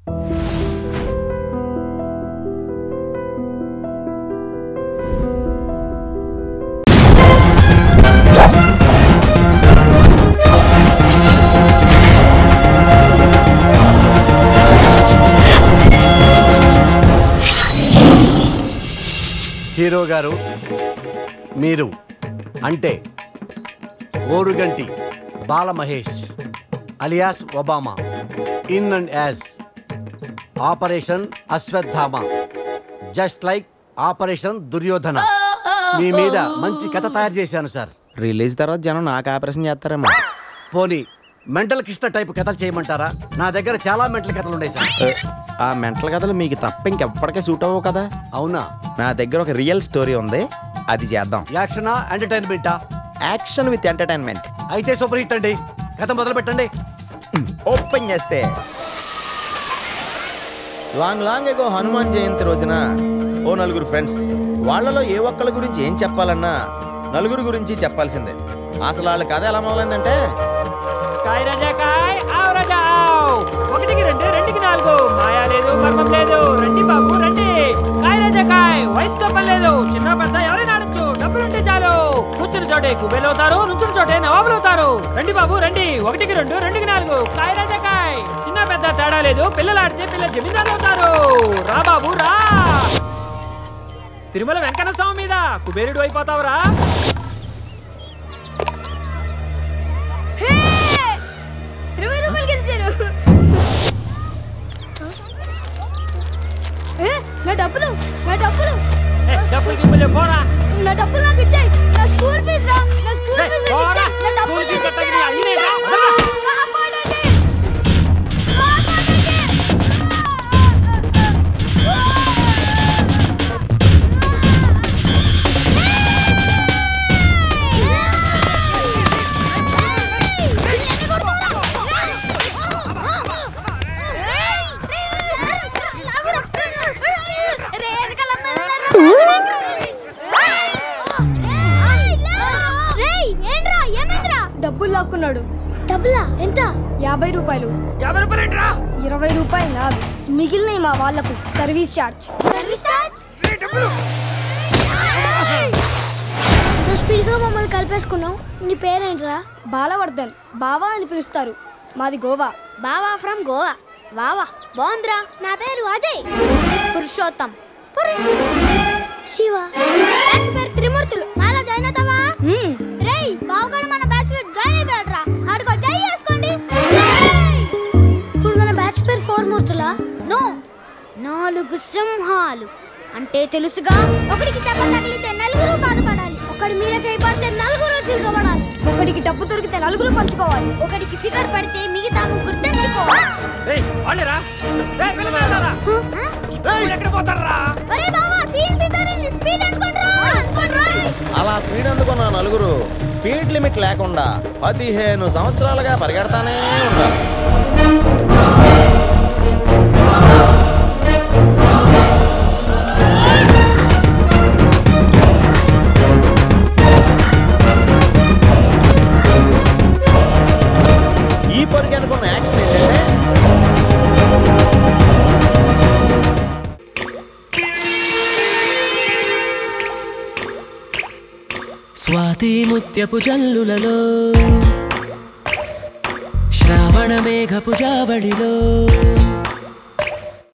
Hero గారు మీరు అంటే Oruganti Balamahesh alias Obama in and as operation Ashwatthama just like operation Duryodhana మీ మీద మంచి కథ తయారు చేశాను సార్ రిలీజ్ తర్వాత జనం నాకు ఆపరేషన్ చేస్తారేమో పోనీ మెంటల్ కృష్ణ టైప్ కథలు చేయమంటారా నా దగ్గర చాలా మెంటల్ కథలు ఉన్నాయి సార్ ఏ, ఆ మెంటల్ కథలు మీకు తప్ప ఇంకెప్పటికే సూట్ అవ్వవు కదా అవునా నా దగ్గర ఒక రియల్ స్టోరీ ఉంది అది చేద్దాం యాక్షనా ఎంటర్టైన్మెంటా యాక్షన్ విత్ ఎంటర్టైన్మెంట్ అయితే సూపర్ హిట్ అండి కథ మొదలు పెట్టండి ఓపెన్ చేస్తే long long ago Hanuman Jayanti రోజున ఓ నలుగురు ఫ్రెండ్స్ వాళ్ళలో ఏ ఒక్కళ్ళ గురించి ఏం చెప్పాలన్నా నలుగురు గురించి చెప్పాల్సిందే అసలు వాళ్ళ కథ ఎలా మొదలైందంటే కాయ్ రాజా కాయ్ ఆవ్ రాజా ఆవ్ ఒకటికి రెండు రెండుకి నాలుగు మాయా లేదు మర్మం లేదు రండి బాబు రండి కాయ్ రాజా కాయ్ వయసుతో పని లేదు చిన్న పెద్ద ఎవరైనా ఆడొచ్చు డబ్బులుంటే చాలు కూర్చుని చోటే కుబేలు అవుతారు నుంచుని చోటే నవాబులు అవుతారు రండి బాబు రండి ఒకటికి రెండు రెండుకి నాలుగు కాయ్ రాజా కాయ్ చిన్న పెద్ద తేడా లేదు పిల్లలు ఆడితే పిల్లలు జమీందారు అవుతారు రా బాబు రా తిరుమల వెంకన్న స్వామి మీద కుబేరుడు అయిపోతావురా ఇరవై రూపాయలు గెలిచారు ఏ, నా డబ్బులు నా డబ్బులు ఏ, డబ్బులు గిబ్బులు పోరా నా డబ్బులు నాకు ఇచ్చాయి నా స్కూల్ ఫీజు రా నా స్కూల్ ఏ, ఫీజు పోరా. ఇచ్చాయి నా డబ్బులు స్కూల్ ఫీజు నాకు కట్టండి, ఇచ్చారా? అన్నీ రా. వదలరా. కాపాడండి. కాపాడండి. డబ్బులు లాక్కున్నాడు డబ్బులా ఎంత యాభై రూపాయలు యాభై రూపాయలు ఏంట్రా ఇరవై రూపాయలు నావి మిగిలినవి మా వాళ్లకు సర్వీస్ ఛార్జ్ సర్వీస్ ఛార్జ్ స్పీడ్గా మమ్మల్ని కలిపేసుకున్నావు నీ పేరేంట్రా బాలవర్ధన్ బావా అని పిలుస్తారు మాది గోవా బావా ఫ్రమ్ గోవా వావా బాగుందిరా నా పేరు అజయ్ పురుషోత్తం శివ బ్యాచ్ పేరు త్రిమూర్తులు మాలో జాయిన్ అవుతావా రేయ్ బావగాడు మన బ్యాచ్ లో జాయిన్ అయిపోయాడురా ఆడికో జై చేసుకోండి ఇప్పుడు మన బ్యాచ్ పేరు ఫోర్ మూర్తులా నో నాలుగు సింహాలు అంటే తెలుసుగా ఒకడికి దెబ్బ తగిలితే నలుగురు బాధపడాలి ఒకడి మీద చేయబడితే నలుగురు తిరగబడాలి ఒకడికి డబ్బు దొరికితే నలుగురు పంచుకోవాలి ఒకడికి ఫిగర్ పడితే మిగతా ముగ్గురు తెచ్చుకోవాలి రేయ్ వాళ్ళేరా రేయ్ పిల్లలారా ఊరు ఎక్కడ పోతారా అరే బావా సీన్ సీతారాన్ని స్పీడ్ అనుకోండ్రా అనుకోండ్రా అలా స్పీడ్ అందుకున్న నలుగురు స్పీడ్ లిమిట్ లేకుండా పదిహేను సంవత్సరాలుగా పరిగెడతానే ఉన్నారు ఈ పరుగు అనుకున్న యాక్షన్ ఏంటంటే స్వాతి ముత్యపు జల్లులలో శ్రావణ మేఘపు జావళిలో